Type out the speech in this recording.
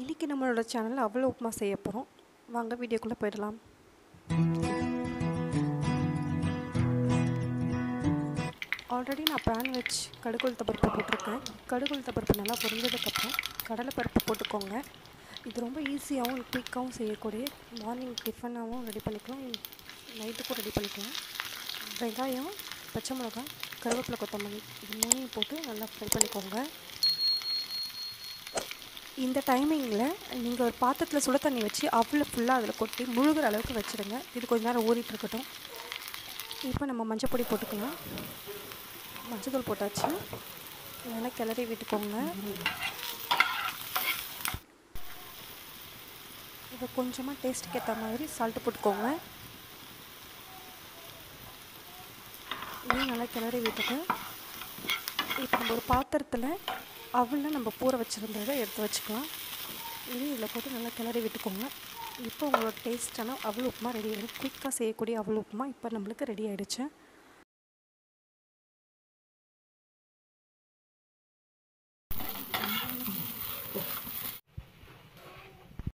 இன்றைக்கி நம்மளோட சேனலில் அவ்வளோ உப்புமா செய்ய போகிறோம் வாங்க வீடியோக்குள்ளே போயிடலாம் ஆல்ரெடி நான் பேன் வச்சு கடுகு உளுத்த பருப்பு போட்டிருக்கேன் கடுகு உளுத்த பருப்பு நல்லா பொரிஞ்சதுக்கப்புறம் கடலை பருப்பு போட்டுக்கோங்க இது ரொம்ப ஈஸியாகவும் குயிக்காகவும் செய்யக்கூடிய மார்னிங் டிஃபனாகவும் ரெடி பண்ணிக்கலாம் நைட்டுக்கும் ரெடி பண்ணிக்கலாம் வெங்காயம் பச்சை மிளகாய் கருவேப்பிலை கொத்தமல்லி இது மூணையும் போட்டு நல்லா ஃப்ரை பண்ணிக்கோங்க இந்த டைமிங்கில் நீங்கள் ஒரு பாத்திரத்தில் சுட தண்ணி வச்சு அவ்வளோ ஃபுல்லாக அதில் கொட்டி முழுகிற அளவுக்கு வச்சுடுங்க இது கொஞ்ச நேரம் ஊறிட்டு இருக்கட்டும் இப்போ நம்ம மஞ்சள் பொடி போட்டுக்கலாம் மஞ்சள் போட்டாச்சு நல்லா கிளறி விட்டுக்கோங்க இதை கொஞ்சமாக டேஸ்ட்டுக்கு ஏற்ற மாதிரி சால்ட்டு போட்டுக்கோங்க இதையும் நல்லா கிளறி விட்டுட்டு இப்போ நம்ம ஒரு பாத்திரத்தில் அவளில் நம்ம பூர வச்சுருந்ததை எடுத்து வச்சுக்கலாம் இது இதில் போட்டு நல்லா கிளறி விட்டுக்கோங்க இப்போ உங்களோட டேஸ்டான அவள் உப்புமா ரெடி ஆகிடும் குயிக்காக செய்யக்கூடிய அவள் உப்புமா இப்போ நம்மளுக்கு ரெடி ஆகிடுச்சு